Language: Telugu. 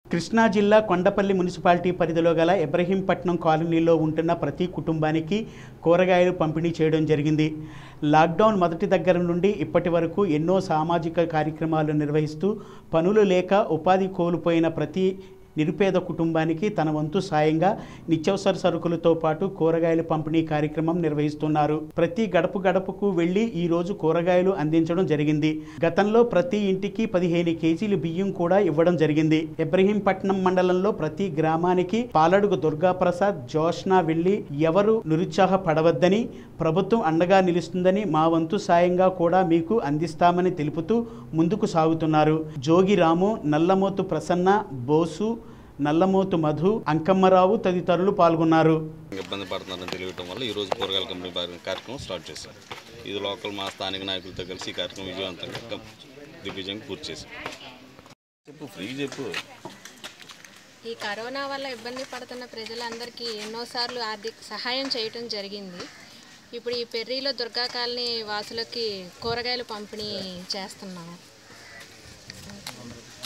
కృష్ణా జిల్లా కొండపల్లి మున్సిపాలిటీ పరిధిలో గల ఇబ్రహీంపట్నం కాలనీలో ఉంటున్న ప్రతి కుటుంబానికి కూరగాయలు పంపిణీ చేయడం జరిగింది లాక్డౌన్ మొదటి దగ్గర నుండి ఇప్పటి వరకు ఎన్నో సామాజిక కార్యక్రమాలు నిర్వహిస్తూ పనులు లేక ఉపాధి కోల్పోయిన ప్రతి నిరుపేద కుటుంబానికి తన వంతు సాయంగా నిత్యావసర సరుకులతో పాటు కూరగాయల పంపిణీ కార్యక్రమం నిర్వహిస్తున్నారు ప్రతి గడప గడపకు వెళ్లి ఈ రోజు కూరగాయలు అందించడం జరిగింది గతంలో ప్రతి ఇంటికి పదిహేను కేజీలు బియ్యం కూడా ఇవ్వడం జరిగింది ఇబ్రహీంపట్నం మండలంలో ప్రతి గ్రామానికి పాలడుగు దుర్గాప్రసాద్ జోష్న వెళ్లి ఎవరు నిరుత్సాహపడవద్దని ప్రభుత్వం అండగా నిలుస్తుందని మా వంతు సాయంగా కూడా మీకు అందిస్తామని తెలుపుతూ ముందుకు సాగుతున్నారు జోగి రాము నల్లమోతు ప్రసన్న బోసు నల్లమోతు మధు అంకమ్మరావు తదితరులు పాల్గొన్నారు ఇబ్బంది పడుతున్నారని తెలియటం వల్ల ఈరోజు కూరగాయల కంపెనీ భాగంగా కార్యక్రమం స్టార్ట్ చేశాం ఇది లోకల్ మా స్థానిక నాయకులతో కలిసి ఈ కార్యక్రమం విజయవంతంగా కం- దిగ్విజయంగా పూర్తి చేశాం చెప్పు ఫ్రీ చెప్పు ఈ కరోనా వల్ల ఇబ్బంది పడుతున్న ప్రజలందరికీ ఎన్నోసార్లు ఆర్థిక సహాయం చేయటం జరిగింది ఇప్పుడు ఈ పెర్రీలో దుర్గా కాలనీ వాసులకి కూరగాయలు పంపిణీ చేస్తున్నాము